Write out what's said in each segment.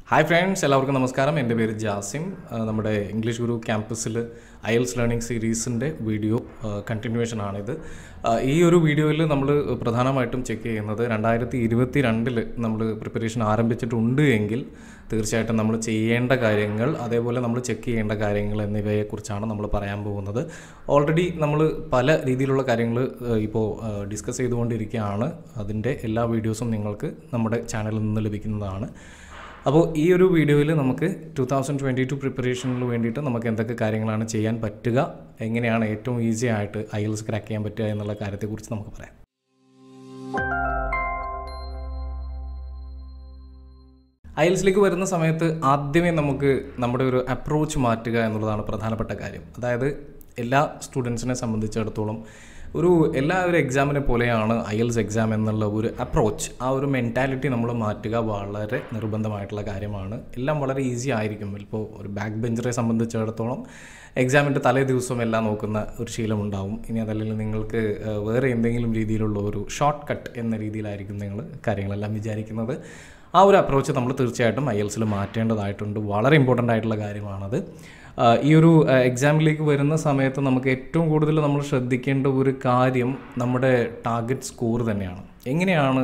hi friends എല്ലാവർക്കും നമസ്കാരം എൻ്റെ പേര് ജാസിം ആ, നമ്മുടെ ഇംഗ്ലീഷ് ഗുരു ക്യാമ്പസിൽ ഐഎൽസ് ലേണിംഗ് സീരീസിൻ്റെ വീഡിയോ കണ്ടിന്യൂവേഷൻ ആണിത് ആ, ഈ ഒരു വീഡിയോയിൽ നമ്മൾ പ്രധാനമായിട്ടും ചെക്ക് ചെയ്യുന്നത് രണ്ടായിരത്തി ഇരുപത്തി രണ്ടിൽ നമ്മൾ പ്രിപ്പറേഷൻ ആരംഭിച്ചിട്ടുണ്ട് എങ്കിൽ തീർച്ചയായിട്ടും നമ്മൾ ചെയ്യേണ്ട കാര്യങ്ങൾ അതേപോലെ നമ്മൾ ചെക്ക് ചെയ്യേണ്ട കാര്യങ്ങൾ എന്നിവയെക്കുറിച്ചാണ് നമ്മൾ പറയാൻ പോകുന്നത് ഓൾറെഡി നമ്മൾ പല രീതിയിലുള്ള കാര്യങ്ങൾ ഇപ്പോൾ ഡിസ്കസ് ചെയ്തുകൊണ്ടിരിക്കുകയാണ് അതിൻ്റെ എല്ലാ വീഡിയോസും നിങ്ങൾക്ക് നമ്മുടെ ചാനലിൽ നിന്ന് ലഭിക്കുന്നതാണ് അപ്പോൾ ഈ ഒരു വീഡിയോയിൽ നമുക്ക് ടു തൗസൻഡ് ട്വൻറ്റി ടു പ്രിപ്പറേഷനിന് വേണ്ടിയിട്ട് നമുക്ക് എന്തൊക്കെ കാര്യങ്ങളാണ് ചെയ്യാൻ പറ്റുക എങ്ങനെയാണ് ഏറ്റവും ഈസി ആയിട്ട് ഐ എൽസ് ക്രാക്ക് ചെയ്യാൻ പറ്റുക എന്നുള്ള കാര്യത്തെക്കുറിച്ച് നമുക്ക് പറയാം ഐൽസിലേക്ക് വരുന്ന സമയത്ത് ആദ്യമേ നമുക്ക് നമ്മുടെ ഒരു അപ്രോച്ച് മാറ്റുക എന്നുള്ളതാണ് പ്രധാനപ്പെട്ട കാര്യം അതായത് എല്ലാ സ്റ്റുഡൻസിനെ സംബന്ധിച്ചിടത്തോളം ഒരു എല്ലാ ഒരു എക്സാമിനെ പോലെയാണ് ഐ എൽസ് എക്സാം എന്നുള്ള ഒരു അപ്രോച്ച് ആ ഒരു മെൻറ്റാലിറ്റി നമ്മൾ മാറ്റുക വളരെ നിർബന്ധമായിട്ടുള്ള കാര്യമാണ് എല്ലാം വളരെ ഈസി ആയിരിക്കും ഇപ്പോൾ ഒരു ബാക്ക് ബെഞ്ചറെ സംബന്ധിച്ചിടത്തോളം എക്സാമിൻ്റെ തലേ ദിവസം എല്ലാം നോക്കുന്ന ഒരു ശീലമുണ്ടാവും ഇനി അതല്ലെങ്കിൽ നിങ്ങൾക്ക് ഏഹ്, വേറെ എന്തെങ്കിലും രീതിയിലുള്ള ഒരു ഷോർട്ട് കട്ട് എന്ന രീതിയിലായിരിക്കും നിങ്ങൾ കാര്യങ്ങളെല്ലാം വിചാരിക്കുന്നത് ആ ഒരു അപ്രോച്ച് നമ്മൾ തീർച്ചയായിട്ടും ഐ എൽസിൽ മാറ്റേണ്ടതായിട്ടുണ്ട് വളരെ ഇമ്പോർട്ടൻ്റ് ആയിട്ടുള്ള കാര്യമാണത് ആ, ഈ ഒരു ആ, എക്സാമിലേക്ക് വരുന്ന സമയത്ത് നമുക്ക് ഏറ്റവും കൂടുതൽ നമ്മൾ ശ്രദ്ധിക്കേണ്ട ഒരു കാര്യം നമ്മുടെ ടാർഗറ്റ് സ്കോർ തന്നെയാണ് എങ്ങനെയാണ്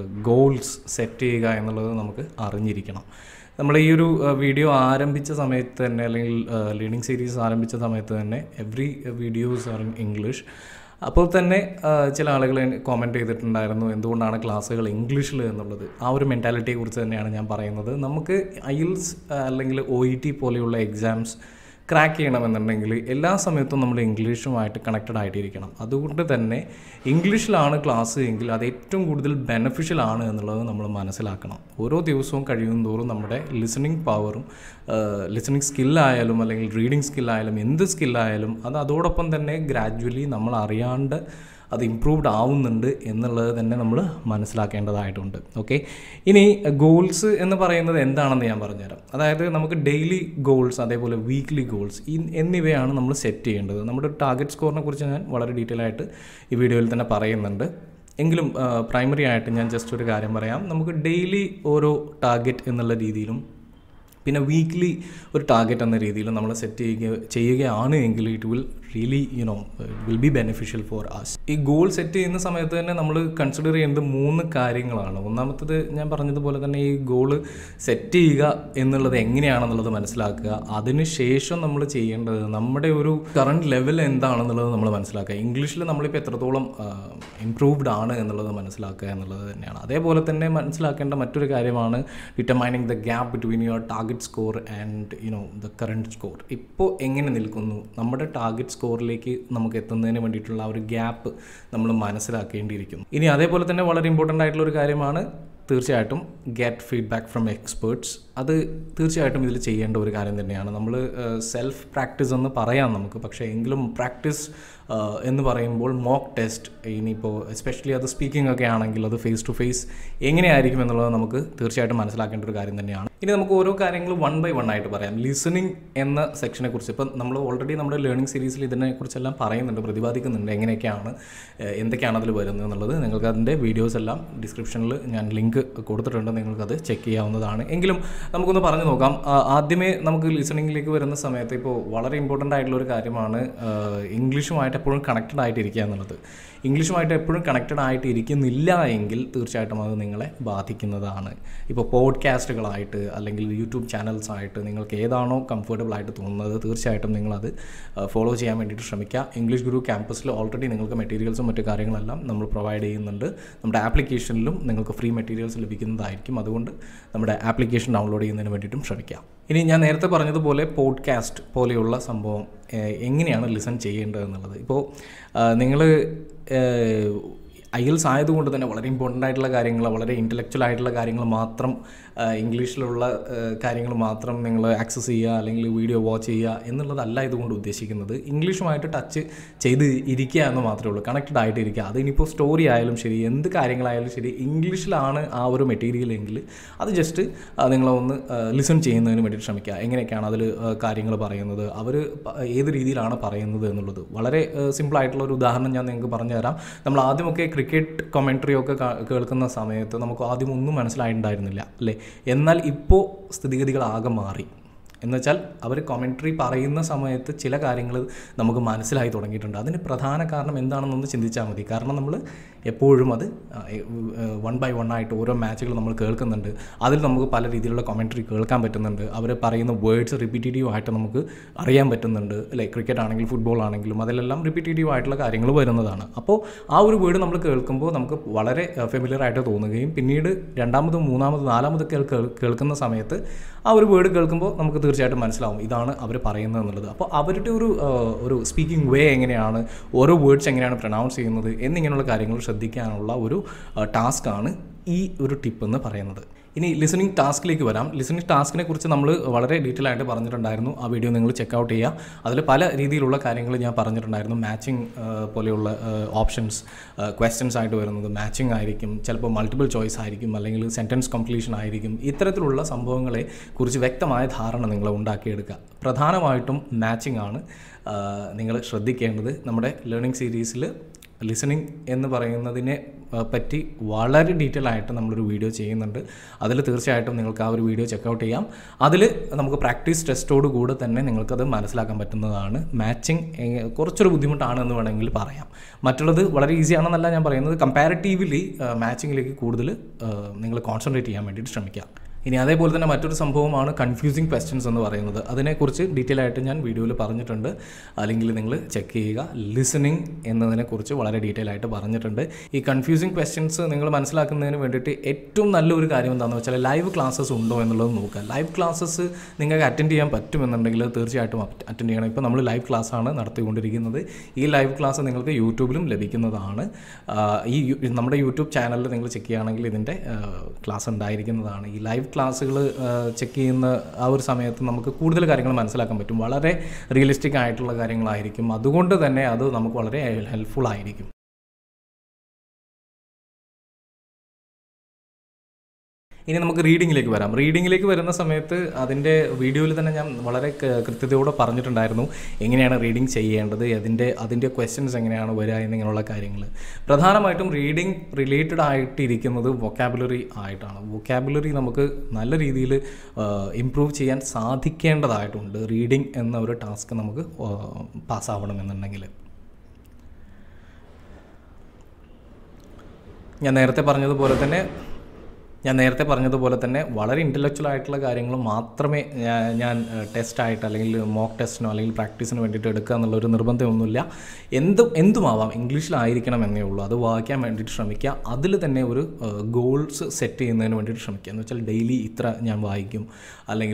ഗോൾസ് സെറ്റ് ചെയ്യുക എന്നുള്ളത് നമുക്ക് അറിഞ്ഞിരിക്കണം നമ്മൾ ഈ ഒരു ആ, വീഡിയോ ആരംഭിച്ച സമയത്ത് തന്നെ അല്ലെങ്കിൽ ലേണിംഗ് സീരീസ് ആരംഭിച്ച സമയത്ത് തന്നെ every videos are in English അപ്പോൾ തന്നെ ആ, ചില ആളുകൾ കോമെൻറ്റ് ചെയ്തിട്ടുണ്ടായിരുന്നു എന്തുകൊണ്ടാണ് ക്ലാസ്സുകൾ ഇംഗ്ലീഷിൽ എന്നുള്ളത് ആ ഒരു മെൻറ്റാലിറ്റിയെ കുറിച്ച് തന്നെയാണ് ഞാൻ പറയുന്നത് നമുക്ക് ഐൽസ് അല്ലെങ്കിൽ ഒ ഇ ടി പോലെയുള്ള എക്സാംസ് ക്രാക്ക് ചെയ്യണമെന്നുണ്ടെങ്കിൽ എല്ലാ സമയത്തും നമ്മൾ ഇംഗ്ലീഷുമായിട്ട് കണക്റ്റഡ് ആയിട്ടിരിക്കണം അതുകൊണ്ട് തന്നെ ഇംഗ്ലീഷിലാണ് ക്ലാസ് എങ്കിൽ അത് ഏറ്റവും കൂടുതൽ ബെനഫിഷ്യൽ ആണ് എന്നുള്ളത് നമ്മൾ മനസ്സിലാക്കണം ഓരോ ദിവസവും കഴിയും തോറും നമ്മുടെ ലിസണിങ് പവറും ലിസണിങ് സ്കില്ലായാലും അല്ലെങ്കിൽ റീഡിങ് സ്കില്ലായാലും എന്ത് സ്കില്ലായാലും അത് അതോടൊപ്പം തന്നെ ഗ്രാജ്വലി നമ്മൾ അറിയാണ്ട് അത് ഇമ്പ്രൂവ്ഡ് ആവുന്നുണ്ട് എന്നുള്ളത് തന്നെ നമ്മൾ മനസ്സിലാക്കേണ്ടതായിട്ടുണ്ട് ഓക്കെ ഇനി ഗോൾസ് എന്ന് പറയുന്നത് എന്താണെന്ന് ഞാൻ പറഞ്ഞുതരാം അതായത് നമുക്ക് ഡെയിലി ഗോൾസ് അതേപോലെ വീക്ക്ലി ഗോൾസ് എന്നിവയാണ് നമ്മൾ സെറ്റ് ചെയ്യേണ്ടത് നമ്മുടെ ടാർഗറ്റ് സ്കോറിനെ കുറിച്ച് ഞാൻ വളരെ ഡീറ്റെയിൽ ആയിട്ട് ഈ വീഡിയോയിൽ തന്നെ പറയുന്നുണ്ട് എങ്കിലും പ്രൈമറി ആയിട്ട് ഞാൻ ജസ്റ്റ് ഒരു കാര്യം പറയാം നമുക്ക് ഡെയിലി ഓരോ ടാർഗറ്റ് എന്നുള്ള രീതിയിലും പിന്നെ വീക്ക്ലി ഒരു ടാർഗറ്റ് എന്ന രീതിയിൽ നമ്മൾ സെറ്റ് ചെയ്യുക ചെയ്യുകയാണ് എങ്കിൽ it will really you know will be beneficial for us ഈ ഗോൾ സെറ്റ് ചെയ്യുന്ന സമയത്ത് തന്നെ നമ്മൾ കൺസിഡർ ചെയ്യുന്നത് മൂന്ന് കാര്യങ്ങളാണ് ഒന്നാമത്തത് ഞാൻ പറഞ്ഞതുപോലെ തന്നെ ഈ ഗോള് സെറ്റ് ചെയ്യുക എന്നുള്ളത് എങ്ങനെയാണെന്നുള്ളത് മനസ്സിലാക്കുക അതിനുശേഷം നമ്മൾ ചെയ്യേണ്ടത് നമ്മുടെ ഒരു കറണ്ട് ലെവൽ എന്താണെന്നുള്ളത് നമ്മൾ മനസ്സിലാക്കുക ഇംഗ്ലീഷിൽ നമ്മളിപ്പോൾ എത്രത്തോളം ഇംപ്രൂവ്ഡ് ആണ് എന്നുള്ളത് മനസ്സിലാക്കുക എന്നുള്ളത് തന്നെയാണ് അതേപോലെ തന്നെ മനസ്സിലാക്കേണ്ട മറ്റൊരു കാര്യമാണ് determining the gap between your target score and you know the current score ഇപ്പോൾ എങ്ങനെ നിൽക്കുന്നു നമ്മുടെ ടാർഗറ്റ് സ്കോറിലേക്ക് നമുക്ക് എത്തുന്നതിന് വേണ്ടിയിട്ടുള്ള ആ ഒരു ഗ്യാപ്പ് നമ്മൾ മനസ്സിലാക്കേണ്ടിയിരിക്കുന്നു ഇനി അതേപോലെ തന്നെ വളരെ ഇമ്പോർട്ടൻ്റ് ആയിട്ടുള്ള ഒരു കാര്യമാണ് തീർച്ചയായിട്ടും ഗെറ്റ് ഫീഡ്ബാക്ക് ഫ്രം എക്സ്പേർട്സ് അത് തീർച്ചയായിട്ടും ഇതിൽ ചെയ്യേണ്ട ഒരു കാര്യം തന്നെയാണ് നമ്മൾ സെൽഫ് പ്രാക്ടീസ് എന്ന് പറയാം നമുക്ക് പക്ഷേ എങ്കിലും പ്രാക്ടീസ് എന്ന് പറയുമ്പോൾ മോക്ക് ടെസ്റ്റ് ഇനിയിപ്പോൾ എസ്പെഷ്യലി അത് സ്പീക്കിംഗ് ഒക്കെ ആണെങ്കിൽ അത് ഫേസ് ടു ഫേസ് എങ്ങനെയായിരിക്കും എന്നുള്ളത് നമുക്ക് തീർച്ചയായിട്ടും മനസ്സിലാക്കേണ്ട ഒരു കാര്യം തന്നെയാണ് ഇനി നമുക്ക് ഓരോ കാര്യങ്ങളും വൺ ബൈ വൺ ആയിട്ട് പറയാം ലിസണിങ് എന്ന സെക്ഷനെ കുറിച്ച് ഇപ്പം നമ്മൾ ഓൾറെഡി നമ്മുടെ ലേണിംഗ് സീരീസിൽ ഇതിനെക്കുറിച്ചെല്ലാം പറയുന്നുണ്ട് പ്രതിപാദിക്കുന്നുണ്ട് എങ്ങനെയൊക്കെയാണ് ഏഹ്, എന്തൊക്കെയാണ് അതിൽ വരുന്നത് എന്നുള്ളത് നിങ്ങൾക്ക് അതിൻ്റെ വീഡിയോസ് എല്ലാം ഡിസ്ക്രിപ്ഷനിൽ ഞാൻ ലിങ്ക് കൊടുത്തിട്ടുണ്ട് നിങ്ങൾക്കത് ചെക്ക് ചെയ്യാവുന്നതാണ് എങ്കിലും നമുക്കൊന്ന് പറഞ്ഞു നോക്കാം ആ, ആദ്യമേ നമുക്ക് ലിസണിങ്ങിലേക്ക് വരുന്ന സമയത്ത് ഇപ്പോൾ വളരെ ഇമ്പോർട്ടൻ്റ് ആയിട്ടുള്ള ഒരു കാര്യമാണ് ആഹ്, ഇംഗ്ലീഷുമായിട്ട് എപ്പോഴും കണക്റ്റഡ് ആയിട്ടിരിക്കുക എന്നുള്ളത് ഇംഗ്ലീഷുമായിട്ട് എപ്പോഴും കണക്റ്റഡ് ആയിട്ട് ഇരിക്കുന്നില്ല എങ്കിൽ തീർച്ചയായിട്ടും അത് നിങ്ങളെ ബാധിക്കുന്നതാണ് ഇപ്പോൾ പോഡ്കാസ്റ്റുകളായിട്ട് അല്ലെങ്കിൽ യൂട്യൂബ് ചാനൽസ് ആയിട്ട് നിങ്ങൾക്ക് ഏതാണോ കംഫർട്ടബിൾ ആയിട്ട് തോന്നുന്നത് തീർച്ചയായിട്ടും നിങ്ങളത് ഫോളോ ചെയ്യാൻ വേണ്ടിയിട്ട് ശ്രമിക്കുക ഇംഗ്ലീഷ് ഗുരു ക്യാമ്പസിൽ ഓൾറെഡി നിങ്ങൾക്ക് മെറ്റീരിയൽസും മറ്റു കാര്യങ്ങളെല്ലാം നമ്മൾ പ്രൊവൈഡ് ചെയ്യുന്നുണ്ട് നമ്മുടെ ആപ്ലിക്കേഷനിലും നിങ്ങൾക്ക് ഫ്രീ മെറ്റീരിയൽസ് ലഭിക്കുന്നതായിരിക്കും അതുകൊണ്ട് നമ്മുടെ ആപ്ലിക്കേഷൻ ഡൗൺലോഡ് ചെയ്യുന്നതിന് വേണ്ടിയിട്ടും ശ്രമിക്കാം ഇനി ഞാൻ നേരത്തെ പറഞ്ഞതുപോലെ പോഡ്കാസ്റ്റ് പോലെയുള്ള സംഭവം ഏഹ്, എങ്ങനെയാണ് ലിസൺ ചെയ്യേണ്ടത് എന്നുള്ളത് ഇപ്പോൾ നിങ്ങൾ ഐ എൽസ് ആയതുകൊണ്ട് തന്നെ വളരെ ഇമ്പോർട്ടൻ്റ് ആയിട്ടുള്ള കാര്യങ്ങൾ വളരെ ഇൻ്റലക്ച്വൽ ആയിട്ടുള്ള കാര്യങ്ങൾ മാത്രം ആ, ഇംഗ്ലീഷിലുള്ള കാര്യങ്ങൾ മാത്രം നിങ്ങൾ ആക്സസ് ചെയ്യുക അല്ലെങ്കിൽ വീഡിയോ വാച്ച് ചെയ്യുക എന്നുള്ളതല്ല ഇതുകൊണ്ട് ഉദ്ദേശിക്കുന്നത് ഇംഗ്ലീഷുമായിട്ട് ടച്ച് ചെയ്ത് ഇരിക്കുക എന്ന് മാത്രമേ ഉള്ളൂ കണക്റ്റഡ് ആയിട്ട് ഇരിക്കുക അത് ഇനിയിപ്പോൾ സ്റ്റോറി ആയാലും ശരി എന്ത് കാര്യങ്ങളായാലും ശരി ഇംഗ്ലീഷിലാണ് ആ ഒരു മെറ്റീരിയൽ എങ്കിൽ അത് ജസ്റ്റ് നിങ്ങളൊന്ന് ലിസൺ ചെയ്യുന്നതിന് വേണ്ടിയിട്ട് ശ്രമിക്കുക എങ്ങനെയൊക്കെയാണ് അതിൽ കാര്യങ്ങൾ പറയുന്നത് അവർ ഏത് രീതിയിലാണ് പറയുന്നത് എന്നുള്ളത് വളരെ സിമ്പിൾ ആയിട്ടുള്ള ഒരു ഉദാഹരണം ഞാൻ നിങ്ങൾക്ക് പറഞ്ഞു തരാം നമ്മൾ ആദ്യമൊക്കെ ക്രിക്കറ്റ് കൊമെൻട്രി ഒക്കെ കാ- കേൾക്കുന്ന സമയത്ത് നമുക്ക് ആദ്യം ഒന്നും മനസ്സിലായിട്ടുണ്ടായിരുന്നില്ല അല്ലേ എന്നാൽ ഇപ്പോൾ സ്ഥിതിഗതികൾ ആകെ മാറി എന്നുവെച്ചാൽ അവർ കൊമെൻട്രി പറയുന്ന സമയത്ത് ചില കാര്യങ്ങൾ നമുക്ക് മനസ്സിലായി തുടങ്ങിയിട്ടുണ്ട് അതിന് പ്രധാന കാരണം എന്താണെന്നൊന്ന് ചിന്തിച്ചാൽ മതി കാരണം നമ്മൾ എപ്പോഴും അത് വൺ ബൈ വൺ ആയിട്ട് ഓരോ മാച്ചുകൾ നമ്മൾ കേൾക്കുന്നുണ്ട് അതിൽ നമുക്ക് പല രീതിയിലുള്ള കൊമെൻട്രി കേൾക്കാൻ പറ്റുന്നുണ്ട് അവർ പറയുന്ന വേർഡ്സ് റിപ്പീറ്റേറ്റീവ് ആയിട്ട് നമുക്ക് അറിയാൻ പറ്റുന്നുണ്ട് അല്ലേ ക്രിക്കറ്റ് ആണെങ്കിലും ഫുട്ബോൾ ആണെങ്കിലും അതിലെല്ലാം റിപ്പീറ്റേറ്റീവ് ആയിട്ടുള്ള കാര്യങ്ങൾ വരുന്നതാണ് അപ്പോൾ ആ ഒരു വേർഡ് നമ്മൾ കേൾക്കുമ്പോൾ നമുക്ക് വളരെ ഫെമിലിയർ ആയിട്ട് തോന്നുകയും പിന്നീട് രണ്ടാമതും മൂന്നാമതും നാലാമതും കേൾ കേൾക്കുന്ന സമയത്ത് ആ ഒരു വേർഡ് കേൾക്കുമ്പോൾ നമുക്ക് തീർച്ചയായിട്ടും മനസ്സിലാവും ഇതാണ് അവർ പറയുന്നത് എന്നുള്ളത് അപ്പോൾ അവരുടെ ഒരു ആ, ഒരു സ്പീക്കിംഗ് വേ എങ്ങനെയാണ് ഓരോ വേർഡ്സ് എങ്ങനെയാണ് പ്രൊനൗൺസ് ചെയ്യുന്നത് എന്നിങ്ങനെയുള്ള കാര്യങ്ങൾ ശ്രദ്ധിക്കാനുള്ള ഒരു ടാസ്ക്കാണ് ഈ ഒരു ടിപ്പ് എന്ന് പറയുന്നത് ഇനി ലിസണിങ് ടാസ്കിലേക്ക് വരാം ലിസണിങ് ടാസ്കിനെ കുറിച്ച് നമ്മൾ വളരെ ഡീറ്റെയിൽ ആയിട്ട് പറഞ്ഞിട്ടുണ്ടായിരുന്നു ആ വീഡിയോ നിങ്ങൾ ചെക്ക് ഔട്ട് ചെയ്യുക അതിൽ പല രീതിയിലുള്ള കാര്യങ്ങൾ ഞാൻ പറഞ്ഞിട്ടുണ്ടായിരുന്നു മാച്ചിങ് പോലെയുള്ള ഓപ്ഷൻസ് ക്വസ്റ്റ്യൻസ് ആയിട്ട് വരുന്നത് മാച്ചിങ് ആയിരിക്കും ചിലപ്പോൾ മൾട്ടിപ്പിൾ ചോയ്സ് ആയിരിക്കും അല്ലെങ്കിൽ സെൻറ്റൻസ് കംപ്ലീഷൻ ആയിരിക്കും ഇത്തരത്തിലുള്ള സംഭവങ്ങളെ കുറിച്ച് വ്യക്തമായ ധാരണ നിങ്ങൾ ഉണ്ടാക്കിയെടുക്കുക പ്രധാനമായിട്ടും മാച്ചിങ് ആണ് നിങ്ങൾ ശ്രദ്ധിക്കേണ്ടത് നമ്മുടെ ലേണിംഗ് സീരീസിൽ ലിസണിങ് എന്ന് പറയുന്നതിനെ ആ, പറ്റി വളരെ ഡീറ്റെയിൽ ആയിട്ട് നമ്മളൊരു വീഡിയോ ചെയ്യുന്നുണ്ട് അതിൽ തീർച്ചയായിട്ടും നിങ്ങൾക്ക് ആ ഒരു വീഡിയോ ചെക്കൗട്ട് ചെയ്യാം അതിൽ നമുക്ക് പ്രാക്ടീസ് ടെസ്റ്റോട് കൂടെ തന്നെ നിങ്ങൾക്കത് മനസ്സിലാക്കാൻ പറ്റുന്നതാണ് മാച്ചിങ് കുറച്ചൊരു ബുദ്ധിമുട്ടാണ് എന്ന് വേണമെങ്കിൽ പറയാം മറ്റുള്ളത് വളരെ ഈസി ആണെന്നല്ല ഞാൻ പറയുന്നത് കമ്പാരിറ്റീവ്ലി മാച്ചിങ്ങിലേക്ക് കൂടുതൽ നിങ്ങൾ കോൺസെൻട്രേറ്റ് ചെയ്യാൻ വേണ്ടിയിട്ട് ശ്രമിക്കുക ഇനി അതേപോലെ തന്നെ മറ്റൊരു സംഭവമാണ് കൺഫ്യൂസിങ് ക്വസ്റ്റ്യൻസ് എന്ന് പറയുന്നത് അതിനെക്കുറിച്ച് ഡീറ്റെയിൽ ആയിട്ട് ഞാൻ വീഡിയോയിൽ പറഞ്ഞിട്ടുണ്ട് അല്ലെങ്കിൽ നിങ്ങൾ ചെക്ക് ചെയ്യുക ലിസണിങ് എന്നതിനെക്കുറിച്ച് വളരെ ഡീറ്റെയിൽ ആയിട്ട് പറഞ്ഞിട്ടുണ്ട് ഈ കൺഫ്യൂസിങ് ക്വസ്റ്റ്യൻസ് നിങ്ങൾ മനസ്സിലാക്കുന്നതിന് വേണ്ടിയിട്ട് ഏറ്റവും നല്ലൊരു കാര്യം എന്താണെന്ന് വെച്ചാൽ ലൈവ് ക്ലാസ്സസ് ഉണ്ടോ എന്നുള്ളത് നോക്കുക ലൈവ് ക്ലാസ്സസ് നിങ്ങൾക്ക് അറ്റൻഡ് ചെയ്യാൻ പറ്റുമെന്നുണ്ടെങ്കിൽ തീർച്ചയായിട്ടും അറ്റൻഡ് ചെയ്യണം ഇപ്പോൾ നമ്മൾ ലൈവ് ക്ലാസ്സാണ് നടത്തിക്കൊണ്ടിരിക്കുന്നത് ഈ ലൈവ് ക്ലാസ് നിങ്ങൾക്ക് യൂട്യൂബിലും ലഭിക്കുന്നതാണ് ആ, ഈ യു- നമ്മുടെ യൂട്യൂബ് ചാനലിൽ നിങ്ങൾ ചെക്ക് ചെയ്യുകയാണെങ്കിൽ ഇതിൻ്റെ ക്ലാസ് ഉണ്ടായിരിക്കുന്നതാണ് ഈ ലൈവ് ക്ലാസ്സുകൾ ചെക്ക് ചെയ്യുന്ന ആ ഒരു സമയത്ത് നമുക്ക് കൂടുതൽ കാര്യങ്ങൾ മനസ്സിലാക്കാൻ പറ്റും വളരെ റിയലിസ്റ്റിക് ആയിട്ടുള്ള കാര്യങ്ങളായിരിക്കും അതുകൊണ്ട് തന്നെ അത് നമുക്ക് വളരെ ഹെൽപ്ഫുൾ ആയിരിക്കും ഇനി നമുക്ക് റീഡിങ്ങിലേക്ക് വരാം റീഡിങ്ങിലേക്ക് വരുന്ന സമയത്ത് അതിൻ്റെ വീഡിയോയിൽ തന്നെ ഞാൻ വളരെ ക- കൃത്യതയോടെ പറഞ്ഞിട്ടുണ്ടായിരുന്നു എങ്ങനെയാണ് റീഡിങ് ചെയ്യേണ്ടത് അതിൻ്റെ അതിൻ്റെ ക്വസ്റ്റ്യൻസ് എങ്ങനെയാണ് വരിക എന്നിങ്ങനെയുള്ള കാര്യങ്ങൾ പ്രധാനമായിട്ടും റീഡിങ് റിലേറ്റഡ് ആയിട്ടിരിക്കുന്നത് വൊക്കാബുലറി ആയിട്ടാണ് വൊക്കാബുലറി നമുക്ക് നല്ല രീതിയിൽ ഇമ്പ്രൂവ് ചെയ്യാൻ സാധിക്കേണ്ടതായിട്ടുണ്ട് റീഡിങ് എന്ന ഒരു ടാസ്ക് നമുക്ക് പാസ്സാവണമെന്നുണ്ടെങ്കിൽ ഞാൻ നേരത്തെ പറഞ്ഞതുപോലെ തന്നെ ഞാൻ നേരത്തെ പറഞ്ഞതുപോലെ തന്നെ വളരെ ഇൻ്റലക്ച്വൽ ആയിട്ടുള്ള കാര്യങ്ങൾ മാത്രമേ ഞാ- ഞാൻ ടെസ്റ്റായിട്ട് അല്ലെങ്കിൽ മോക്ക് ടെസ്റ്റിനോ അല്ലെങ്കിൽ പ്രാക്ടീസിന് വേണ്ടിയിട്ട് എടുക്കുക എന്നുള്ളൊരു നിർബന്ധമൊന്നുമില്ല എന്തും എന്തുമാവാം ഇംഗ്ലീഷിലായിരിക്കണം എന്നേ ഉള്ളൂ അത് വായിക്കാൻ വേണ്ടിയിട്ട് ശ്രമിക്കുക അതിൽ തന്നെ ഒരു ഗോൾസ് സെറ്റ് ചെയ്യുന്നതിന് വേണ്ടിയിട്ട് ശ്രമിക്കുക എന്ന് വെച്ചാൽ ഡെയിലി ഇത്ര ഞാൻ വായിക്കും അല്ലെങ്കിൽ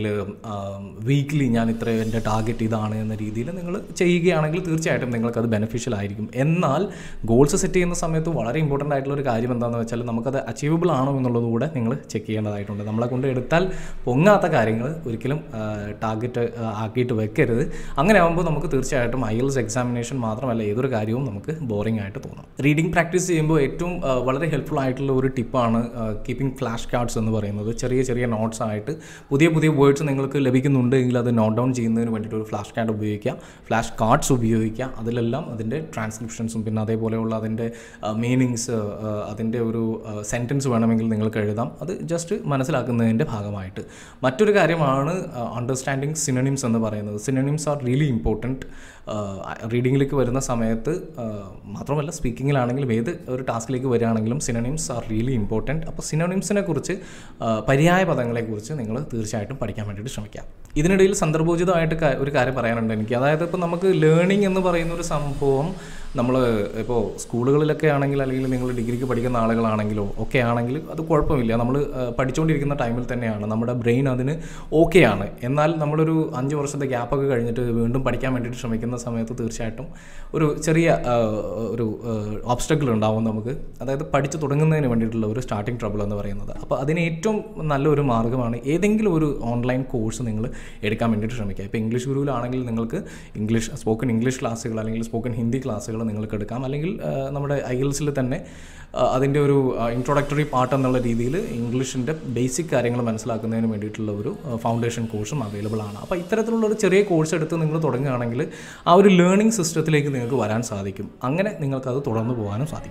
വീക്ക്ലി ഞാൻ ഇത്ര എൻ്റെ ടാർഗറ്റ് ഇതാണ് എന്ന രീതിയിൽ നിങ്ങൾ ചെയ്യുകയാണെങ്കിൽ തീർച്ചയായിട്ടും നിങ്ങൾക്കത് ബെനിഫിഷ്യൽ ആയിരിക്കും എന്നാൽ ഗോൾസ് സെറ്റ് ചെയ്യുന്ന സമയത്ത് വളരെ ഇമ്പോർട്ടൻ്റ് ആയിട്ടുള്ള ഒരു കാര്യം എന്താണെന്ന് വെച്ചാൽ നമുക്കത് അച്ചീവബിൾ ആണോ എന്നുള്ളത് കൂടെ നിങ്ങൾ ചെക്ക് ചെയ്യേണ്ടതായിട്ടുണ്ട് നമ്മളെ കൊണ്ട് എടുത്താൽ പൊങ്ങാത്ത കാര്യങ്ങൾ ഒരിക്കലും ടാർഗറ്റ് ആക്കിയിട്ട് വെക്കരുത് അങ്ങനെ ആകുമ്പോൾ നമുക്ക് തീർച്ചയായിട്ടും ഐ എൽസ് എക്സാമിനേഷൻ മാത്രമല്ല ഏതൊരു കാര്യവും നമുക്ക് ബോറിംഗ് ആയിട്ട് തോന്നും റീഡിംഗ് പ്രാക്ടീസ് ചെയ്യുമ്പോൾ ഏറ്റവും ആ, വളരെ ഹെൽപ്ഫുൾ ആയിട്ടുള്ള ഒരു ടിപ്പാണ് കീപ്പിംഗ് ഫ്ലാഷ് കാർഡ്സ് എന്ന് പറയുന്നത് ചെറിയ ചെറിയ നോട്ട്സ് ആയിട്ട് പുതിയ പുതിയ വേർഡ്സ് നിങ്ങൾക്ക് ലഭിക്കുന്നുണ്ട് എങ്കിൽ അത് നോട്ട് ഡൗൺ ചെയ്യുന്നതിന് വേണ്ടിയിട്ട് ഒരു ഫ്ലാഷ് കാർഡ് ഉപയോഗിക്കുക ഫ്ലാഷ് കാർഡ്സ് ഉപയോഗിക്കുക അതിലെല്ലാം അതിൻ്റെ ട്രാൻസ്ക്രിപ്ഷൻസും പിന്നെ അതേപോലെയുള്ള അതിൻ്റെ മീനിങ്സ് അതിൻ്റെ ഒരു സെൻറ്റൻസ് വേണമെങ്കിൽ നിങ്ങൾക്ക് എഴുതാം അത് ജസ്റ്റ് മനസ്സിലാക്കുന്നതിൻ്റെ ഭാഗമായിട്ട് മറ്റൊരു കാര്യമാണ് അണ്ടർസ്റ്റാൻഡിങ് സിനണിംസ് എന്ന് പറയുന്നത് സിനണിംസ് ആർ റിയലി ഇമ്പോർട്ടൻറ്റ് റീഡിങ്ങിലേക്ക് വരുന്ന സമയത്ത് ആ, മാത്രമല്ല സ്പീക്കിങ്ങിലാണെങ്കിലും ഏത് ഒരു ടാസ്കിലേക്ക് വരികയാണെങ്കിലും സിനണിംസ് ആർ റിയലി ഇമ്പോർട്ടൻറ്റ് അപ്പോൾ സിനണിംസിനെ കുറിച്ച് ആ, പര്യായ പദങ്ങളെക്കുറിച്ച് നിങ്ങൾ തീർച്ചയായിട്ടും പഠിക്കാൻ വേണ്ടിയിട്ട് ശ്രമിക്കാം ഇതിനിടയിൽ സന്ദർഭോചിതമായിട്ട് ക- ഒരു കാര്യം പറയാനുണ്ട് എനിക്ക് അതായത് ഇപ്പോൾ നമുക്ക് ലേണിംഗ് എന്ന് പറയുന്ന ഒരു സംഭവം നമ്മൾ ഇപ്പോൾ സ്കൂളുകളിലൊക്കെ ആണെങ്കിൽ അല്ലെങ്കിൽ നിങ്ങൾ ഡിഗ്രിക്ക് പഠിക്കുന്ന ആളുകളാണെങ്കിലോ ഒക്കെ ആണെങ്കിൽ അത് കുഴപ്പമില്ല നമ്മൾ പഠിച്ചുകൊണ്ടിരിക്കുന്ന ടൈമിൽ തന്നെയാണ് നമ്മുടെ ബ്രെയിൻ അതിന് ഓക്കെയാണ് എന്നാൽ നമ്മളൊരു അഞ്ച് വർഷത്തെ ഗ്യാപ്പൊക്കെ കഴിഞ്ഞിട്ട് വീണ്ടും പഠിക്കാൻ വേണ്ടിയിട്ട് ശ്രമിക്കുന്ന സമയത്ത് തീർച്ചയായിട്ടും ഒരു ചെറിയ ആ, ഒരു ഓബ്സ്റ്റക്കിൾ ഉണ്ടാവും നമുക്ക് അതായത് പഠിച്ചു തുടങ്ങുന്നതിന് വേണ്ടിയിട്ടുള്ള ഒരു സ്റ്റാർട്ടിംഗ് ട്രബിൾ എന്ന് പറയുന്നത് അപ്പോൾ അതിന് ഏറ്റവും നല്ലൊരു മാർഗ്ഗമാണ് ഏതെങ്കിലും ഒരു ഓൺലൈൻ കോഴ്സ് നിങ്ങൾ എടുക്കാൻ വേണ്ടിയിട്ട് ശ്രമിക്കുക ഇപ്പോൾ ഇംഗ്ലീഷ് ഗുരുവിലാണെങ്കിൽ നിങ്ങൾക്ക് ഇംഗ്ലീഷ് സ്പോക്കൺ ഇംഗ്ലീഷ് ക്ലാസ്സുകൾ അല്ലെങ്കിൽ സ്പോക്കൺ ഹിന്ദി ക്ലാസ്സുകൾ നിങ്ങൾക്ക് എടുക്കാം അല്ലെങ്കിൽ ആ, നമ്മുടെ ഐ എൽസിൽ തന്നെ ആ, അതിൻ്റെ ഒരു ഇൻട്രൊഡക്ടറി പാർട്ട് എന്നുള്ള രീതിയിൽ ഇംഗ്ലീഷിൻ്റെ ബേസിക് കാര്യങ്ങൾ മനസ്സിലാക്കുന്നതിന് വേണ്ടിയിട്ടുള്ള ഒരു ഫൗണ്ടേഷൻ കോഴ്സും അവൈലബിൾ ആണ് അപ്പോൾ ഇത്തരത്തിലുള്ള ഒരു ചെറിയ കോഴ്സ് എടുത്ത് നിങ്ങൾ തുടങ്ങുകയാണെങ്കിൽ ആ ഒരു ലേണിംഗ് സിസ്റ്റത്തിലേക്ക് നിങ്ങൾക്ക് വരാൻ സാധിക്കും അങ്ങനെ നിങ്ങൾക്കത് തുടർന്ന് പോകാനും സാധിക്കും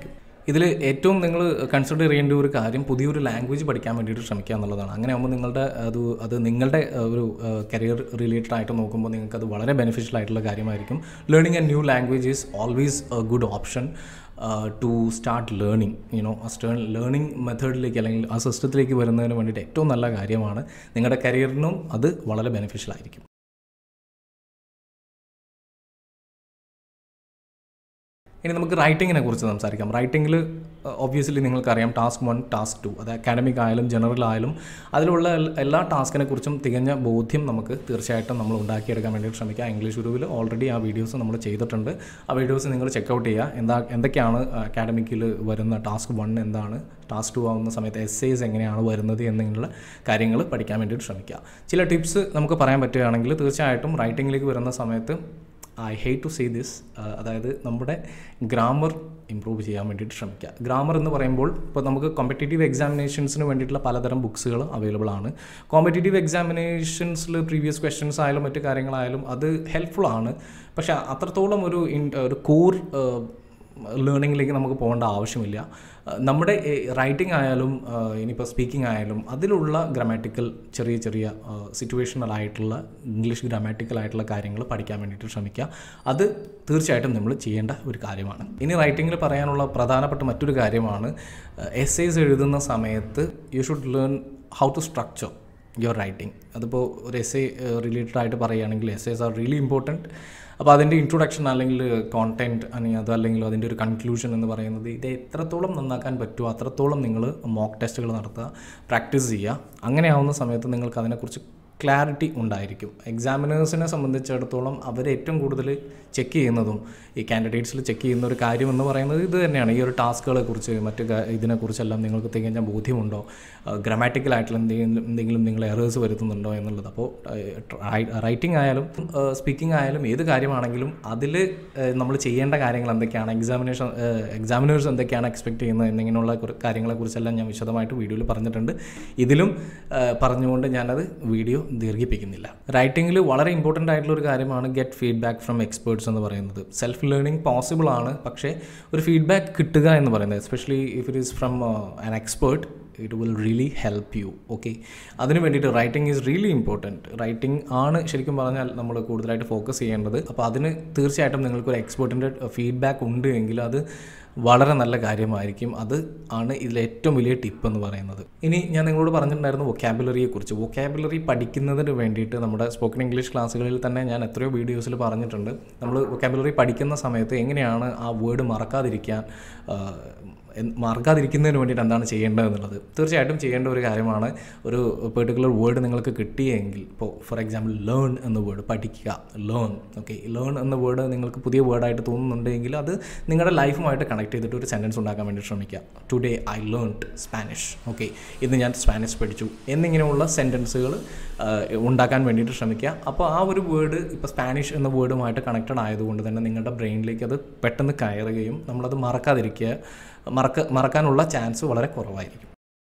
ഇതിൽ ഏറ്റവും നിങ്ങൾ കൺസിഡർ ചെയ്യേണ്ട ഒരു കാര്യം പുതിയൊരു ലാംഗ്വേജ് പഠിക്കാൻ വേണ്ടിയിട്ട് ശ്രമിക്കുക എന്നുള്ളതാണ് അങ്ങനെ ആകുമ്പോൾ നിങ്ങളുടെ അത് അത് നിങ്ങളുടെ ഏഹ്, ഒരു കരിയർ റിലേറ്റഡ് ആയിട്ട് നോക്കുമ്പോൾ നിങ്ങൾക്ക് അത് വളരെ ബെനിഫിഷ്യൽ ആയിട്ടുള്ള കാര്യമായിരിക്കും learning a new language is always a good option to start learning you know stern learning മെത്തേഡിലേക്ക് അല്ലെങ്കിൽ ആ സിസ്റ്റത്തിലേക്ക് വരുന്നതിന് വേണ്ടിയിട്ട് ഏറ്റവും നല്ല കാര്യമാണ് നിങ്ങളുടെ കരിയറിനും അത് വളരെ ബെനിഫിഷ്യൽ ആയിരിക്കും ഇനി നമുക്ക് റൈറ്റിങ്ങിനെ കുറിച്ച് സംസാരിക്കാം റൈറ്റിങ്ങിൽ ഒബ്വിയസ്ലി നിങ്ങൾക്കറിയാം ടാസ്ക് വൺ ടാസ്ക് ടു അത് അക്കാഡമിക് ആയാലും ജനറൽ ആയാലും അതിലുള്ള എൽ- എല്ലാ ടാസ്കിനെ കുറിച്ചും തികഞ്ഞ ബോധ്യം നമുക്ക് തീർച്ചയായിട്ടും നമ്മൾ ഉണ്ടാക്കിയെടുക്കാൻ വേണ്ടിയിട്ട് ശ്രമിക്കുക ഇംഗ്ലീഷ് ഗുരുവിൽ ഓൾറെഡി ആ വീഡിയോസ് നമ്മൾ ചെയ്തിട്ടുണ്ട് ആ വീഡിയോസ് നിങ്ങൾ ചെക്കൗട്ട് ചെയ്യുക എന്താ എന്തൊക്കെയാണ് അക്കാഡമിക്കിൽ വരുന്ന ടാസ്ക് വൺ എന്താണ് ടാസ്ക് ടു ആവുന്ന സമയത്ത് എസ് എസ് എങ്ങനെയാണ് വരുന്നത് എന്നുള്ള കാര്യങ്ങൾ പഠിക്കാൻ വേണ്ടിയിട്ട് ശ്രമിക്കുക ചില ടിപ്സ് നമുക്ക് പറയാൻ പറ്റുകയാണെങ്കിൽ തീർച്ചയായിട്ടും റൈറ്റിങ്ങിലേക്ക് വരുന്ന സമയത്ത് I hate to say this അതായത് നമ്മുടെ ഗ്രാമർ ഇമ്പ്രൂവ് ചെയ്യാൻ വേണ്ടിയിട്ട് ശ്രമിക്കുക ഗ്രാമർ എന്ന് പറയുമ്പോൾ ഇപ്പോൾ നമുക്ക് കോമ്പറ്റേറ്റീവ് എക്സാമിനേഷൻസിന് വേണ്ടിയിട്ടുള്ള പലതരം ബുക്സുകൾ അവൈലബിൾ ആണ് കോമ്പറ്റേറ്റീവ് എക്സാമിനേഷൻസിൽ പ്രീവിയസ് ക്വസ്റ്റ്യൻസ് ആയാലും മറ്റു കാര്യങ്ങളായാലും അത് ഹെൽപ്ഫുൾ ആണ് പക്ഷേ അത്രത്തോളം ഒരു ഇൻ- ഒരു കോർ ലേണിങ്ങിലേക്ക് നമുക്ക് പോകേണ്ട ആവശ്യമില്ല അഹ് നമ്മുടെ റൈറ്റിംഗ് ആയാലും അഹ് ഇനിയിപ്പോൾ സ്പീക്കിംഗ് ആയാലും അതിലുള്ള ഗ്രാമാറ്റിക്കൽ ചെറിയ ചെറിയ സിറ്റുവേഷണൽ ആയിട്ടുള്ള ഇംഗ്ലീഷ് ഗ്രാമാറ്റിക്കൽ ആയിട്ടുള്ള കാര്യങ്ങൾ പഠിക്കാൻ വേണ്ടിയിട്ട് ശ്രമിക്കുക അത് തീർച്ചയായിട്ടും നമ്മൾ ചെയ്യേണ്ട ഒരു കാര്യമാണ് ഇനി റൈറ്റിങ്ങിൽ പറയാനുള്ള പ്രധാനപ്പെട്ട മറ്റൊരു കാര്യമാണ് എസ്സേസ് എഴുതുന്ന സമയത്ത് you should learn how to structure your writing അതിപ്പോൾ ഒരു എസ് എ റിലേറ്റഡ് ആയിട്ട് പറയുകയാണെങ്കിൽ essays are really important അപ്പോൾ അതിൻ്റെ ഇൻട്രൊഡക്ഷൻ അല്ലെങ്കിൽ കോണ്ടൻറ്റ് അല്ലെങ്കിൽ അത് അല്ലെങ്കിൽ അതിൻ്റെ ഒരു കൺക്ലൂഷൻ എന്ന് പറയുന്നത് ഇത് എത്രത്തോളം നന്നാക്കാൻ പറ്റുമോ അത്രത്തോളം നിങ്ങൾ മോക്ക് ടെസ്റ്റുകൾ നടത്തുക പ്രാക്ടീസ് ചെയ്യുക അങ്ങനെ ആവുന്ന സമയത്ത് നിങ്ങൾക്ക് അതിനെക്കുറിച്ച് ക്ലാരിറ്റി ഉണ്ടായിരിക്കും എക്സാമിനേഴ്സിനെ സംബന്ധിച്ചിടത്തോളം അവർ ഏറ്റവും കൂടുതൽ ചെക്ക് ചെയ്യുന്നതും ഈ കാൻഡിഡേറ്റ്സിൽ ചെക്ക് ചെയ്യുന്ന ഒരു കാര്യം എന്ന് പറയുന്നത് ഇത് തന്നെയാണ് ഈ ഒരു ടാസ്കുകളെ കുറിച്ച് മറ്റ് കാ- ഇതിനെക്കുറിച്ചെല്ലാം നിങ്ങൾക്ക് തികഞ്ഞ ബോധ്യമുണ്ടോ ഗ്രാമാറ്റിക്കൽ ആയിട്ടുള്ള എന്തെങ്കിലും എന്തെങ്കിലും നിങ്ങൾ എറേഴ്സ് വരുത്തുന്നുണ്ടോ എന്നുള്ളത് അപ്പോൾ റൈറ്റിംഗ് ആയാലും സ്പീക്കിംഗ് ആയാലും ഏത് കാര്യമാണെങ്കിലും അതിൽ നമ്മൾ ചെയ്യേണ്ട കാര്യങ്ങൾ എന്തൊക്കെയാണ് എക്സാമിനേഷൻ എക്സാമിനേഴ്സ് എന്തൊക്കെയാണ് എക്സ്പെക്ട് ചെയ്യുന്നത് എന്നിങ്ങനെയുള്ള കുറ- കാര്യങ്ങളെക്കുറിച്ചെല്ലാം ഞാൻ വിശദമായിട്ട് വീഡിയോയിൽ പറഞ്ഞിട്ടുണ്ട് ഇതിലും ആ, പറഞ്ഞുകൊണ്ട് ഞാനത് വീഡിയോ ദീർഘിപ്പിക്കുന്നില്ല റൈറ്റിങ്ങിൽ വളരെ ഇമ്പോർട്ടൻ്റ് ആയിട്ടുള്ള ഒരു കാര്യമാണ് ഗെറ്റ് ഫീഡ്ബാക്ക് ഫ്രം എക്സ്പേർട്സ് എന്ന് പറയുന്നത് സെൽഫ് ലേണിംഗ് പോസിബിൾ ആണ് പക്ഷേ ഒരു ഫീഡ്ബാക്ക് കിട്ടുക എന്ന് പറയുന്നത് especially if it is from an expert it will really help you okay അതിന് വേണ്ടിയിട്ട് writing is really important writing ആണ് ശരിക്കും പറഞ്ഞാൽ നമ്മൾ കൂടുതലായിട്ട് ഫോക്കസ് ചെയ്യേണ്ടത് അപ്പോൾ അതിന് തീർച്ചയായിട്ടും നിങ്ങൾക്കൊരു എക്സ്പേർട്ടിൻ്റെ ഫീഡ്ബാക്ക് ഉണ്ട് എങ്കിൽ അത് വളരെ നല്ല കാര്യമായിരിക്കും അത് ആണ് ഇതിലെ ഏറ്റവും വലിയ ടിപ്പ് എന്ന് പറയുന്നത് ഇനി ഞാൻ നിങ്ങളോട് പറഞ്ഞിട്ടുണ്ടായിരുന്നു വൊക്കാബുലറിയെ കുറിച്ച് വൊക്കാബുലറി പഠിക്കുന്നതിന് വേണ്ടിയിട്ട് നമ്മുടെ സ്പോക്കൺ ഇംഗ്ലീഷ് ക്ലാസ്സുകളിൽ തന്നെ ഞാൻ എത്രയോ വീഡിയോസിൽ പറഞ്ഞിട്ടുണ്ട് നമ്മൾ വൊക്കാബുലറി പഠിക്കുന്ന സമയത്ത് എങ്ങനെയാണ് ആ വേർഡ് മറക്കാതിരിക്കാൻ ആ, എൻ- മറക്കാതിരിക്കുന്നതിന് വേണ്ടിയിട്ട് എന്താണ് ചെയ്യേണ്ടത് എന്നുള്ളത് തീർച്ചയായിട്ടും ചെയ്യേണ്ട ഒരു കാര്യമാണ് ഒരു പെർട്ടിക്കുലർ വേർഡ് നിങ്ങൾക്ക് കിട്ടിയെങ്കിൽ ഇപ്പോൾ ഫോർ എക്സാമ്പിൾ ലേൺ എന്ന വേർഡ് പഠിക്കുക ലേൺ ഓക്കെ ലേൺ എന്ന വേർഡ് നിങ്ങൾക്ക് പുതിയ വേർഡായിട്ട് തോന്നുന്നുണ്ടെങ്കിൽ അത് നിങ്ങളുടെ ലൈഫുമായിട്ട് കണക്ട് ചെയ്തിട്ട് ഒരു സെൻറ്റൻസ് ഉണ്ടാക്കാൻ വേണ്ടി ശ്രമിക്കുക today I learned Spanish okay ഇന്ന് ഞാൻ സ്പാനിഷ് പഠിച്ചു എന്നിങ്ങനെയുള്ള സെൻറ്റൻസുകൾ ഉണ്ടാക്കാൻ വേണ്ടിയിട്ട് ശ്രമിക്കുക അപ്പോൾ ആ ഒരു വേർഡ് ഇപ്പോൾ സ്പാനിഷ് എന്ന വേർഡുമായിട്ട് കണക്റ്റഡ് ആയതുകൊണ്ട് തന്നെ നിങ്ങളുടെ ബ്രെയിനിലേക്ക് അത് പെട്ടെന്ന് കയറുകയും നമ്മളത് മറക്കാതിരിക്കുക മറക്ക മറക്കാനുള്ള ചാൻസ് വളരെ കുറവായിരിക്കും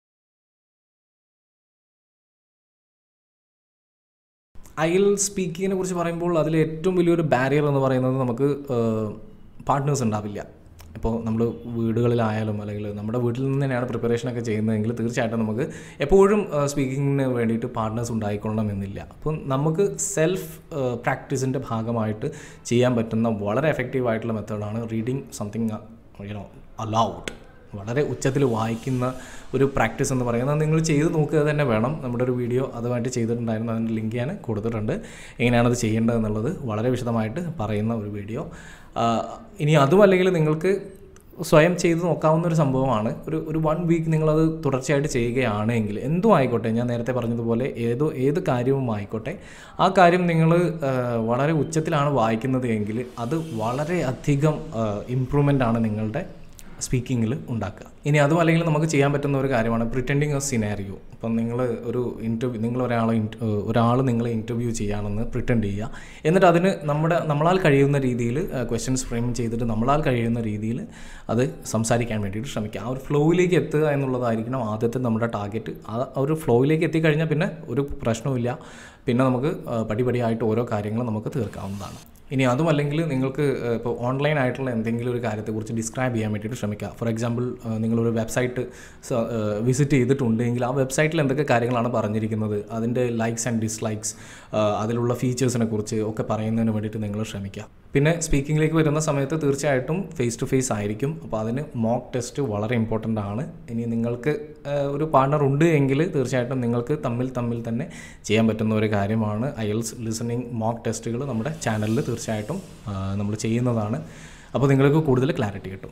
ഐൽ സ്പീക്കിങ്ങിനെ കുറിച്ച് പറയുമ്പോൾ അതിൽ ഏറ്റവും വലിയൊരു ബാരിയർ എന്ന് പറയുന്നത് നമുക്ക് പാർട്ട്നേഴ്സ് ഉണ്ടാവില്ല ഇപ്പോൾ നമ്മൾ വീടുകളിലായാലും അല്ലെങ്കിൽ നമ്മുടെ വീട്ടിൽ നിന്ന് തന്നെയാണ് പ്രിപ്പറേഷനൊക്കെ ചെയ്യുന്നതെങ്കിൽ തീർച്ചയായിട്ടും നമുക്ക് എപ്പോഴും സ്പീക്കിങ്ങിന് വേണ്ടിയിട്ട് പാർട്ട്നേഴ്സ് ഉണ്ടായിക്കൊള്ളണം എന്നില്ല അപ്പം നമുക്ക് സെൽഫ് പ്രാക്ടീസിൻ്റെ ഭാഗമായിട്ട് ചെയ്യാൻ പറ്റുന്ന വളരെ എഫക്റ്റീവ് ആയിട്ടുള്ള മെത്തേഡാണ് റീഡിങ് സംതിങ് യുനോ അലൗഡ് വളരെ ഉച്ചത്തിൽ വായിക്കുന്ന ഒരു പ്രാക്ടീസ് എന്ന് പറയുന്നത് നിങ്ങൾ ചെയ്ത് നോക്കുക തന്നെ വേണം നമ്മുടെ ഒരു വീഡിയോ അതുമായിട്ട് ചെയ്തിട്ടുണ്ടായിരുന്നു അതിൻ്റെ ലിങ്ക് ഞാൻ കൊടുത്തിട്ടുണ്ട് എങ്ങനെയാണത് ചെയ്യേണ്ടത് എന്നുള്ളത് വളരെ വിശദമായിട്ട് പറയുന്ന ഒരു വീഡിയോ ആ, ഇനി അതും അല്ലെങ്കിൽ നിങ്ങൾക്ക് സ്വയം ചെയ്ത് നോക്കാവുന്ന ഒരു സംഭവമാണ് ഒരു ഒരു വൺ വീക്ക് നിങ്ങളത് തുടർച്ചയായിട്ട് ചെയ്യുകയാണെങ്കിൽ എന്തും ആയിക്കോട്ടെ ഞാൻ നേരത്തെ പറഞ്ഞതുപോലെ ഏതോ ഏത് കാര്യവും ആയിക്കോട്ടെ ആ കാര്യം നിങ്ങൾ വളരെ ഉച്ചത്തിലാണ് വായിക്കുന്നത് എങ്കിൽ അത് വളരെ അധികം ഇമ്പ്രൂവ്മെൻ്റ് ആണ് നിങ്ങളുടെ സ്പീക്കിങ്ങിൽ ഉണ്ടാക്കുക ഇനി അതും അല്ലെങ്കിൽ നമുക്ക് ചെയ്യാൻ പറ്റുന്ന ഒരു കാര്യമാണ് പ്രിറ്റൻഡിങ് എ സിനാരിയോ അപ്പം നിങ്ങൾ ഒരു ഇൻ്റർവ്യൂ നിങ്ങൾ ഒരാളെ ഒരാൾ നിങ്ങളെ ഇൻ്റർവ്യൂ ചെയ്യുകയാണെന്ന് പ്രിറ്റൻഡ് ചെയ്യുക എന്നിട്ട് അതിന് നമ്മുടെ നമ്മളാൽ കഴിയുന്ന രീതിയിൽ ക്വസ്റ്റ്യൻസ് ഫ്രെയിം ചെയ്തിട്ട് നമ്മളാൽ കഴിയുന്ന രീതിയിൽ അത് സംസാരിക്കാൻ വേണ്ടിയിട്ട് ശ്രമിക്കുക ആ ഒരു ഫ്ലോയിലേക്ക് എത്തുക എന്നുള്ളതായിരിക്കണം ആദ്യത്തെ നമ്മുടെ ടാർഗറ്റ് ആ ഒരു ഫ്ലോയിലേക്ക് എത്തിക്കഴിഞ്ഞാൽ പിന്നെ ഒരു പ്രശ്നവുമില്ല പിന്നെ നമുക്ക് ആ, പടിപടിയായിട്ട് ഓരോ കാര്യങ്ങളും നമുക്ക് തീർക്കാവുന്നതാണ് ഇനി അതുമല്ലെങ്കിൽ നിങ്ങൾക്ക് ഏഹ്, ഇപ്പോൾ ഓൺലൈൻ ആയിട്ടുള്ള എന്തെങ്കിലും ഒരു കാര്യത്തെക്കുറിച്ച് ഡിസ്ക്രൈബ് ചെയ്യാൻ വേണ്ടിയിട്ട് ശ്രമിക്കുക ഫോർ എക്സാമ്പിൾ ഏഹ്, നിങ്ങളൊരു വെബ്സൈറ്റ് വിസിറ്റ് ചെയ്തിട്ടുണ്ടെങ്കിൽ ആ വെബ്സൈറ്റിൽ എന്തൊക്കെ കാര്യങ്ങളാണ് പറഞ്ഞിരിക്കുന്നത് അതിൻ്റെ ലൈക്സ് ആൻഡ് ഡിസ്ലൈക്സ് അതിലുള്ള ഫീച്ചേഴ്സിനെ കുറിച്ച് ഒക്കെ പറയുന്നതിന് വേണ്ടിയിട്ട് നിങ്ങൾ ശ്രമിക്കുക പിന്നെ സ്പീക്കിങ്ങിലേക്ക് വരുന്ന സമയത്ത് തീർച്ചയായിട്ടും ഫേസ് ടു ഫേസ് ആയിരിക്കും അപ്പോൾ അതിന് മോക്ക് ടെസ്റ്റ് വളരെ ഇമ്പോർട്ടൻ്റ് ആണ് ഇനി നിങ്ങൾക്ക് ഏഹ്, ഒരു പാർട്ണർ ഉണ്ട് എങ്കിൽ തീർച്ചയായിട്ടും നിങ്ങൾക്ക് തമ്മിൽ തമ്മിൽ തന്നെ ചെയ്യാൻ പറ്റുന്ന ഒരു കാര്യമാണ് ഐഎൽസ് ലിസണിങ് മോക്ക് ടെസ്റ്റുകൾ നമ്മുടെ ചാനലിൽ തീർച്ചയായിട്ടും നമ്മൾ ചെയ്യുന്നതാണ് അപ്പോൾ നിങ്ങൾക്ക് കൂടുതൽ ക്ലാരിറ്റി കിട്ടും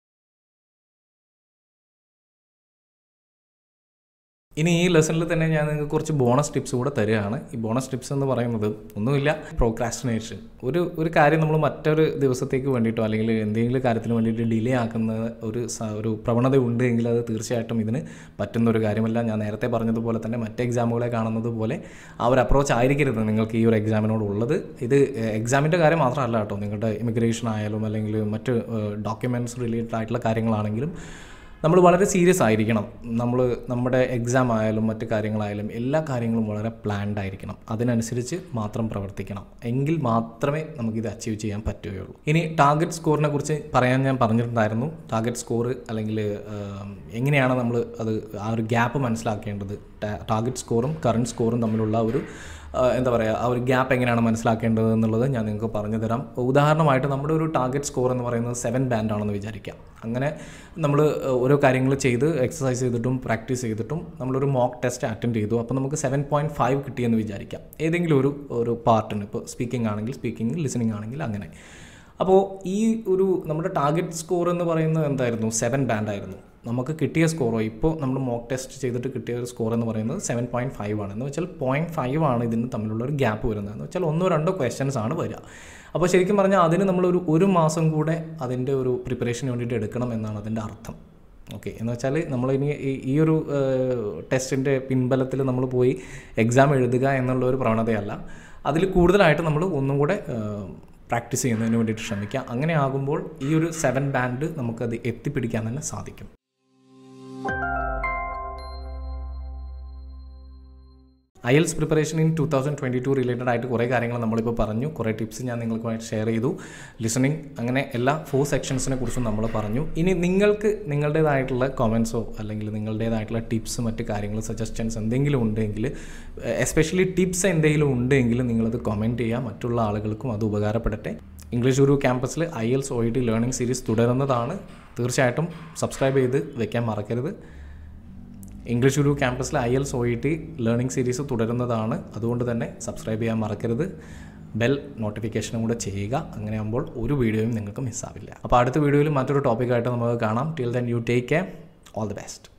ഇനി ഈ ലെസണിൽ തന്നെ ഞാൻ നിങ്ങൾക്ക് കുറച്ച് ബോണസ് ടിപ്സ് കൂടെ തരികയാണ് ഈ ബോണസ് ടിപ്സ് എന്ന് പറയുന്നത് ഒന്നുമില്ല പ്രോക്രാസ്റ്റിനേഷൻ ഒരു ഒരു കാര്യം നമ്മൾ മറ്റൊരു ദിവസത്തേക്ക് വേണ്ടിയിട്ടോ അല്ലെങ്കിൽ എന്തെങ്കിലും കാര്യത്തിന് വേണ്ടിയിട്ട് ഡിലേ ആക്കുന്ന ഒരു സ- ഒരു പ്രവണത ഉണ്ട് എങ്കിൽ അത് തീർച്ചയായിട്ടും ഇതിന് പറ്റുന്ന ഒരു കാര്യമല്ല ഞാൻ നേരത്തെ പറഞ്ഞതുപോലെ തന്നെ മറ്റ് എക്സാമുകളെ കാണുന്നത് പോലെ ആ ഒരു അപ്രോച്ച് ആയിരിക്കരുത് നിങ്ങൾക്ക് ഈ ഒരു എക്സാമിനോട് ഉള്ളത് ഇത് എക്സാമിൻ്റെ കാര്യം മാത്രമല്ല കേട്ടോ നിങ്ങളുടെ ഇമിഗ്രേഷൻ ആയാലും അല്ലെങ്കിൽ മറ്റ് ഡോക്യുമെൻറ്റ്സ് റിലേറ്റഡ് ആയിട്ടുള്ള കാര്യങ്ങളാണെങ്കിലും നമ്മൾ വളരെ സീരിയസ് ആയിരിക്കണം നമ്മൾ നമ്മുടെ എക്സാം ആയാലും മറ്റു കാര്യങ്ങളായാലും എല്ലാ കാര്യങ്ങളും വളരെ പ്ലാൻഡ് ആയിരിക്കണം അതിനനുസരിച്ച് മാത്രം പ്രവർത്തിക്കണം എങ്കിൽ മാത്രമേ നമുക്കിത് അച്ചീവ് ചെയ്യാൻ പറ്റുകയുള്ളൂ ഇനി ടാർഗറ്റ് സ്കോറിനെ കുറിച്ച് പറയാൻ ഞാൻ പറഞ്ഞിട്ടുണ്ടായിരുന്നു ടാർഗറ്റ് സ്കോർ അല്ലെങ്കിൽ ആം, എങ്ങനെയാണ് നമ്മൾ അത് ആ ഒരു ഗ്യാപ്പ് മനസ്സിലാക്കേണ്ടത് ടാർഗറ്റ് സ്കോറും കറണ്ട് സ്കോറും തമ്മിലുള്ള ഒരു ആ, എന്താ പറയുക ആ ഒരു ഗ്യാപ്പ് എങ്ങനെയാണ് മനസ്സിലാക്കേണ്ടത് എന്നുള്ളത് ഞാൻ നിങ്ങൾക്ക് പറഞ്ഞു തരാം ഉദാഹരണമായിട്ട് നമ്മുടെ ഒരു ടാർഗറ്റ് സ്കോർ എന്ന് പറയുന്നത് സെവൻ ബാൻഡ് ആണെന്ന് വിചാരിക്കാം അങ്ങനെ നമ്മൾ ഓരോ കാര്യങ്ങൾ ചെയ്ത് എക്സസൈസ് ചെയ്തിട്ടും പ്രാക്ടീസ് ചെയ്തിട്ടും നമ്മളൊരു മോക്ക് ടെസ്റ്റ് അറ്റൻഡ് ചെയ്തു അപ്പോൾ നമുക്ക് സെവൻ പോയിൻറ്റ് ഫൈവ് കിട്ടിയെന്ന് വിചാരിക്കാം ഏതെങ്കിലും ഒരു ഒരു പാർട്ടിന് ഇപ്പോൾ സ്പീക്കിംഗ് ആണെങ്കിൽ സ്പീക്കിംഗ് ലിസണിങ് ആണെങ്കിൽ അങ്ങനെ അപ്പോൾ ഈ ഒരു നമ്മുടെ ടാർഗറ്റ് സ്കോർ എന്ന് പറയുന്നത് എന്തായിരുന്നു സെവൻ ബാൻഡ് ആയിരുന്നു നമുക്ക് കിട്ടിയ സ്കോറോ ഇപ്പോൾ നമ്മൾ മോക്ക് ടെസ്റ്റ് ചെയ്തിട്ട് കിട്ടിയ ഒരു സ്കോർ എന്ന് പറയുന്നത് സെവൻ പോയിൻറ്റ് ഫൈവ് ആണ് എന്ന് വെച്ചാൽ പോയിൻറ്റ് ഫൈവ് ആണ് ഇതിന് തമ്മിലുള്ള ഒരു ഗ്യാപ്പ് വരുന്നത് എന്ന് വെച്ചാൽ ഒന്നോ രണ്ടോ ക്വസ്റ്റ്യൻസ് ആണ് വരിക അപ്പോൾ ശരിക്കും പറഞ്ഞാൽ അതിന് നമ്മളൊരു ഒരു മാസം കൂടെ അതിൻ്റെ ഒരു പ്രിപ്പറേഷന് വേണ്ടിയിട്ട് എടുക്കണം എന്നാണ് അതിൻ്റെ അർത്ഥം ഓക്കെ എന്ന് വെച്ചാൽ നമ്മൾ ഇനി ഈ- ഈ ഒരു ടെസ്റ്റിൻ്റെ പിൻബലത്തിൽ നമ്മൾ പോയി എക്സാം എഴുതുക എന്നുള്ള ഒരു പ്രവണതയല്ല അതിൽ കൂടുതലായിട്ട് നമ്മൾ ഒന്നും കൂടെ പ്രാക്ടീസ് ചെയ്യുന്നതിന് വേണ്ടിയിട്ട് ശ്രമിക്കുക അങ്ങനെ ആകുമ്പോൾ ഈ ഒരു സെവൻ ബാൻഡ് നമുക്കത് എത്തിപ്പിടിക്കാൻ തന്നെ സാധിക്കും IELTS preparation in two thousand twenty two related ആയിട്ട് കുറേ കാര്യങ്ങൾ നമ്മളിപ്പോൾ പറഞ്ഞു കുറേ ടിപ്സ് ഞാൻ നിങ്ങൾക്കുമായിട്ട് ഷെയർ ചെയ്തു ലിസണിങ് അങ്ങനെ എല്ലാ ഫോർ സെക്ഷൻസിനെ കുറിച്ചും നമ്മൾ പറഞ്ഞു ഇനി നിങ്ങൾക്ക് നിങ്ങളുടേതായിട്ടുള്ള കമൻസോ അല്ലെങ്കിൽ നിങ്ങളുടേതായിട്ടുള്ള ടിപ്സ് മറ്റ് കാര്യങ്ങൾ സജഷൻസ് എന്തെങ്കിലും ഉണ്ടെങ്കിൽ എസ്പെഷ്യലി ടിപ്സ് എന്തെങ്കിലും ഉണ്ടെങ്കിൽ നിങ്ങളത് കമൻറ്റ് ചെയ്യുക മറ്റുള്ള ആളുകൾക്കും അത് ഉപകാരപ്പെടട്ടെ ഇംഗ്ലീഷ് ഗുരു ക്യാമ്പസിൽ IELTS O T learning series തുടരുന്നതാണ് തീർച്ചയായിട്ടും സബ്സ്ക്രൈബ് ചെയ്ത് വെക്കാൻ മറക്കരുത് ഇംഗ്ലീഷ് ഗുരു ക്യാമ്പസിൽ IELTS O E T learning series തുടരുന്നതാണ് അതുകൊണ്ട് തന്നെ സബ്സ്ക്രൈബ് ചെയ്യാൻ മറക്കരുത് ബെൽ നോട്ടിഫിക്കേഷനും കൂടെ ചെയ്യുക അങ്ങനെ ആകുമ്പോൾ ഒരു വീഡിയോയും നിങ്ങൾക്ക് മിസ്സാവില്ല അപ്പോൾ അടുത്ത വീഡിയോയിൽ മറ്റൊരു ടോപ്പിക്കായിട്ട് നമുക്ക് കാണാം till then you take care all the best